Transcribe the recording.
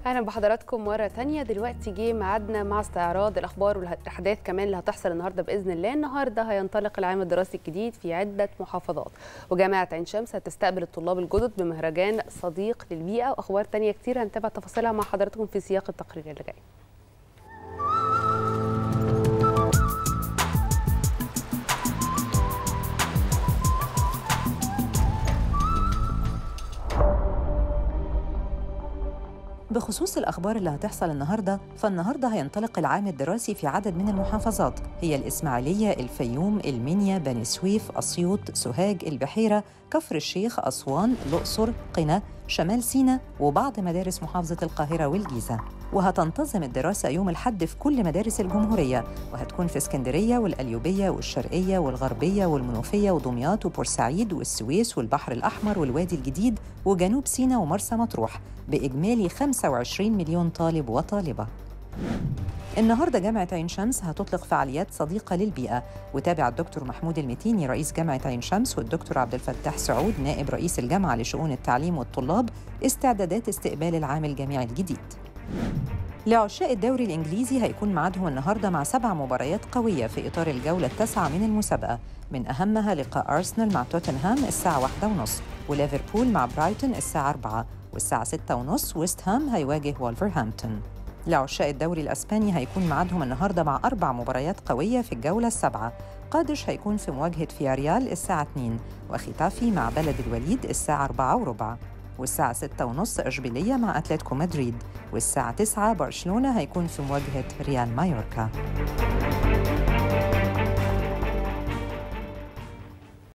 اهلا بحضراتكم مره تانية دلوقتي جه ميعادنا مع استعراض الاخبار والاحداث كمان اللي هتحصل النهارده باذن الله النهارده هينطلق العام الدراسي الجديد في عده محافظات وجامعه عين شمس هتستقبل الطلاب الجدد بمهرجان صديق للبيئه واخبار تانية كتير هنتابع تفاصيلها مع حضراتكم في سياق التقرير اللي جاي بخصوص الأخبار اللي هتحصل النهاردة فالنهاردة هينطلق العام الدراسي في عدد من المحافظات هي الإسماعيلية، الفيوم، المنيا، بني سويف، أسيوط، سوهاج، البحيرة، كفر الشيخ، أسوان، الأقصر، قنا، شمال سيناء وبعض مدارس محافظة القاهرة والجيزة وهتنتظم الدراسة يوم الحد في كل مدارس الجمهورية وهتكون في اسكندرية والقليوبية والشرقية والغربية والمنوفية ودمياط وبورسعيد والسويس والبحر الأحمر والوادي الجديد وجنوب سيناء ومرسى مطروح بإجمالي 25 مليون طالب وطالبة النهارده جامعة عين شمس هتطلق فعاليات صديقة للبيئة وتابع الدكتور محمود المتيني رئيس جامعة عين شمس والدكتور عبد الفتاح سعود نائب رئيس الجامعة لشؤون التعليم والطلاب استعدادات استقبال العام الجامعي الجديد لعشاق الدوري الإنجليزي هيكون ميعادهم النهاردة مع سبع مباريات قوية في إطار الجولة التاسعة من المسابقة من أهمها لقاء أرسنال مع توتنهام الساعة واحدة ونص وليفربول مع برايتون الساعة 4 والساعة ستة ونص ويست هام هيواجه وولفرهامبتون لعشاق الدوري الأسباني هيكون ميعادهم النهاردة مع أربع مباريات قوية في الجولة السابعة قادش هيكون في مواجهة فياريال الساعة 2 وختافي مع بلد الوليد الساعة 4 وربع والساعة 6 ونص إشبيلية مع أتلتيكو مدريد والساعة 9 برشلونة هيكون في مواجهة ريال مايوركا